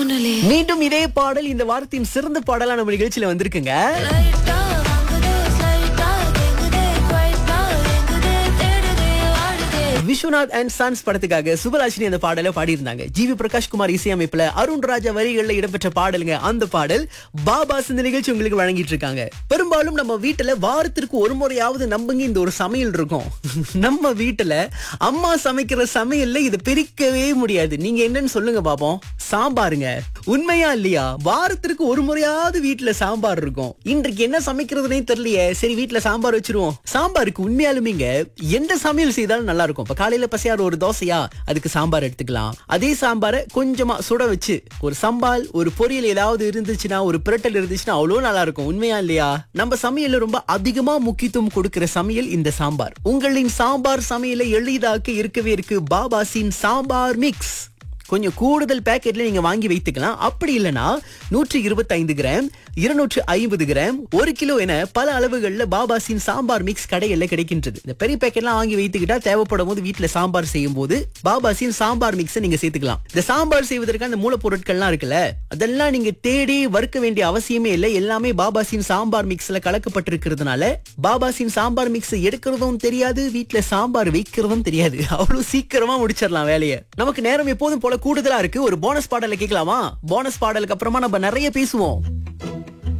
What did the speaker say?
ஒண்ணும் இல்லையே மீண்டும் இதே பாடல் இந்த வாரத்தின் சிறந்த பாடலா நம்ம நிகழ்ச்சியில வந்திருக்குங்க லைட்டா வாங்குதே ஸ்லைட்டா கேக்குதே குவைட்டா எங்குதே தேடுதே வாடுதே விஸ்வநாத் அண்ட் சன்ஸ் படத்துக்காக சுபலாஷினி அந்த பாடலை பாடியிருந்தாங்க ஜிவி பிரகாஷ் குமார் இசையமைப்புல அருண் ராஜா வரிகள்ல இடம்பெற்ற பாடலுங்க அந்த பாடல் பாபாஸ் இந்த நிகழ்ச்சி உங்களுக்கு வழங்கிட்டு இருக்காங்க பெரும்பாலும் நம்ம வீட்டுல வாரத்திற்கு ஒரு முறையாவது நம்புங்க இந்த ஒரு சமையல் இருக்கும் நம்ம வீட்டுல அம்மா சமைக்கிற சமையல்ல இதை பிரிக்கவே முடியாது நீங்க என்னன்னு சொல்லுங்க பாப்போம் சாம்பாருங்க உண்மையா இல்லையா வாரத்திற்கு ஒரு முறையாவது வீட்டுல சாம்பார் இருக்கும் இன்றைக்கு என்ன சமைக்கிறதுனே தெரியலையே சரி வீட்டுல சாம்பார் வச்சிருவோம் சாம்பாருக்கு உண்மையாலுமேங்க எந்த சமையல் செய்தாலும் நல்லா இருக்கும் இப்ப காலையில பசியார் ஒரு தோசையா அதுக்கு சாம்பார் எடுத்துக்கலாம் அதே சாம்பாரை கொஞ்சமா சுட வச்சு ஒரு சம்பால் ஒரு பொரியல் ஏதாவது இருந்துச்சுன்னா ஒரு பிரட்டல் இருந்துச்சுன்னா அவ்வளோ நல்லா இருக்கும் உண்மையா இல்லையா நம்ம சமையல்ல ரொம்ப அதிகமா முக்கியத்துவம் கொடுக்கிற சமையல் இந்த சாம்பார் உங்களின் சாம்பார் சமையலை எளிதாக்க இருக்கவே இருக்கு பாபாசின் சாம்பார் மிக்ஸ் கொஞ்சம் கூடுதல் பேக்கெட்ல நீங்க வாங்கி வைத்துக்கலாம் அப்படி இல்லனா நூற்றி இருபத்தைந்து கிராம் இருநூற்று ஐம்பது கிராம் ஒரு கிலோ என பல அளவுகள்ல பாபாசின் சாம்பார் மிக்ஸ் கடைகள்ல கிடைக்கின்றது இந்த பெரிய பேக்கெட்லாம் வாங்கி வைத்துக்கிட்டா தேவைப்படும் போது வீட்டுல சாம்பார் செய்யும் போது பாபாசின் சாம்பார் மிக்ஸை நீங்க சேர்த்துக்கலாம் இந்த சாம்பார் செய்வதற்கான மூலப்பொருட்கள்லாம் இருக்குல்ல அதெல்லாம் நீங்க தேடி வறுக்க வேண்டிய அவசியமே இல்லை எல்லாமே பாபாசின் சாம்பார் மிக்ஸ்ல கலக்கப்பட்டிருக்கிறதுனால பாபாசின் சாம்பார் மிக்ஸ் எடுக்கிறதும் தெரியாது வீட்டுல சாம்பார் வைக்கிறதும் தெரியாது அவ்வளவு சீக்கிரமா முடிச்சிடலாம் வேலையை நமக்கு நேரம் எப்போதும் போல கூடுதலா இருக்கு ஒரு போனஸ் பாடலை கேட்கலாமா போனஸ் பாடலுக்கு அப்புறமா நம்ம நிறைய பேசுவோம்